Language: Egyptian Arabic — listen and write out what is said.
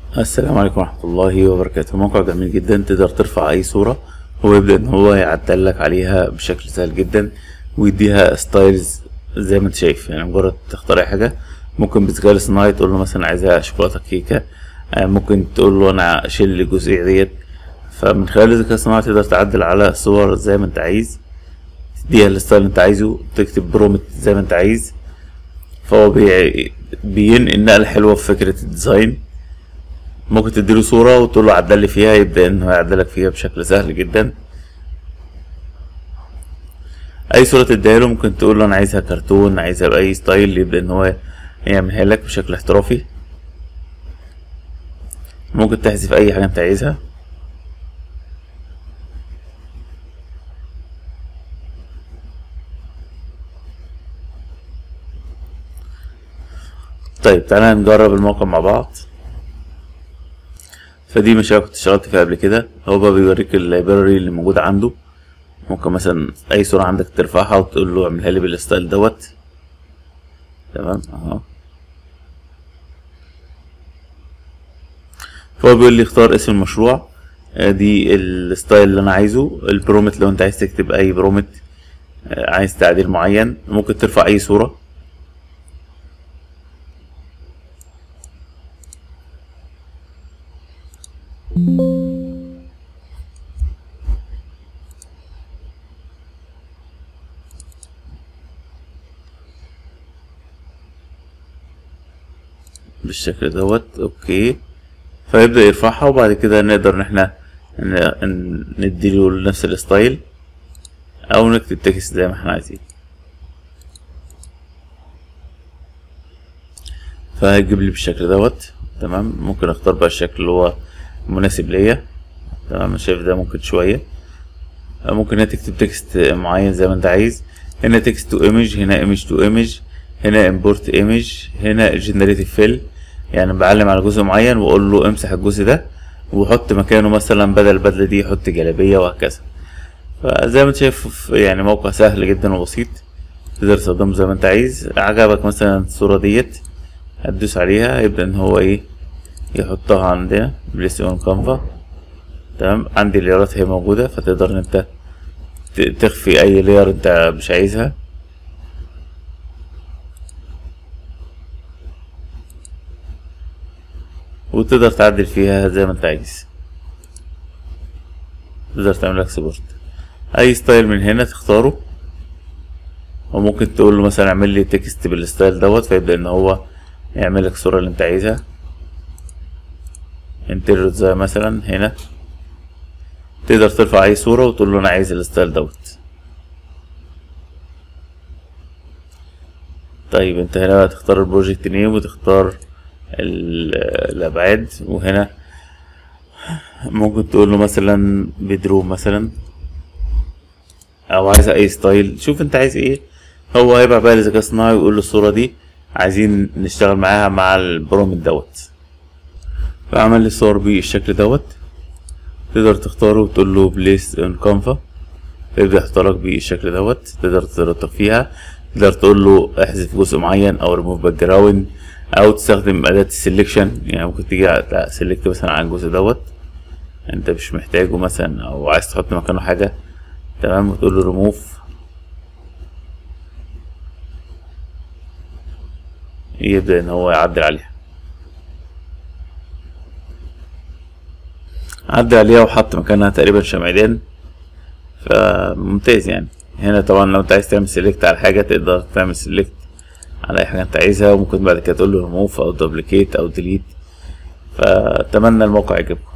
السلام عليكم ورحمة الله وبركاته موقع جميل جدا تقدر ترفع أي صورة هو يبدأ إن هو يعدل لك عليها بشكل سهل جدا ويديها ستايلز زي ما انت شايف يعني مجرد تختار أي حاجة ممكن بذكاء الاصطناعي تقول له مثلا عايزها شوكولاتة كيكة آه، ممكن تقول له أنا شيل الجزئية ديت فمن خلال الذكاء الاصطناعي تقدر تعدل على الصور زي ما انت عايز تديها الستايل اللي انت عايزه تكتب برومت زي ما انت عايز فهو بي... بينقل نقلة حلوة في فكرة الديزاين ممكن تديله صورة وتقول له عدل لي فيها يبدأ إنه يعدلك فيها بشكل سهل جدا أي صورة تديها له ممكن تقول له أنا عايزها كرتون عايزها بأي ستايل يبدأ إن هو يعملها لك بشكل احترافي ممكن تحذف أي حاجة أنت عايزها طيب تعالى نجرب الموقع مع بعض فدي مشاريع كنت اشتغلت فيها قبل كده هو بقى بيوريك اللايبراري اللي موجود عنده ممكن مثلا اي صورة عندك ترفعها وتقول له اعملها لي بالستايل دوت تمام اهو فهو بيقول لي اختار اسم المشروع آه، دي الستايل اللي انا عايزه البرومت لو انت عايز تكتب اي برومت آه، عايز تعديل معين ممكن ترفع اي صورة بالشكل دوت اوكي فيبدأ يرفعها وبعد كده نقدر ان احنا ن- ن- نديله نفس الستايل او نكتب تكست زي ما احنا عايزين فهيجيب لي بالشكل دوت تمام ممكن اختار بقى الشكل اللي هو مناسب ليا تمام أنا شايف ده ممكن شوية ممكن هنا تكتب تكست معين زي ما انت عايز هنا تكست تو ايمج هنا ايمج تو ايمج هنا امبورت ايمج هنا جنريتيف فيل يعني بعلم على جزء معين واقول له امسح الجزء ده وحط مكانه مثلا بدل البدله دي حط جلابيه وهكذا فزي ما انت شايف يعني موقع سهل جدا وبسيط تقدر تستخدمه زي ما انت عايز عجبك مثلا الصوره ديت هتدوس عليها يبدا ان هو ايه يحطها عندنا بليس اون كانفا تمام عندي الليرات هي موجوده فتقدر ان انت ت- تخفي اي لير انت مش عايزها وتقدر تعدل فيها زي ما انت عايز تقدر تعمل اكسبورت اي ستايل من هنا تختاره وممكن تقول له مثلا اعمل لي تكست بالستايل دوت فيبدأ ان هو يعمل لك الصورة اللي انت عايزها انتيريور زي مثلا هنا تقدر ترفع اي صورة وتقول له انا عايز الستايل دوت طيب انت هنا بقى تختار البروجكت نيم وتختار ال- الابعاد وهنا ممكن تقول له مثلا بيدروم مثلا او عايز اي ستايل شوف انت عايز ايه هو هيبقى بقى للذكاء الصناعي ويقول له الصورة دي عايزين نشتغل معاها مع البرومت دوت فعمل لي الصور بالشكل دوت تقدر تختاره وتقول له بليس ان كانفا فيبدأ يختارك بالشكل دوت تقدر ترتب فيها تقدر تقول له احذف جزء معين او ريموف باك جراوند او تستخدم اداة السلكشن يعني ممكن تيجي سلكت مثلا على الجزء دوت انت مش محتاجه مثلا او عايز تحط مكانه حاجة تمام وتقول له ريموف يبدأ ان هو يعدل عليها عدل عليها وحط مكانها تقريبا شمعدان فممتاز يعني هنا طبعا لو انت عايز تعمل سيلكت على حاجة تقدر تعمل سيلكت على اي حاجة انت عايزها وممكن بعد كده تقول له ريموف او دوبليكيت او ديليت فاتمنى الموقع يعجبكم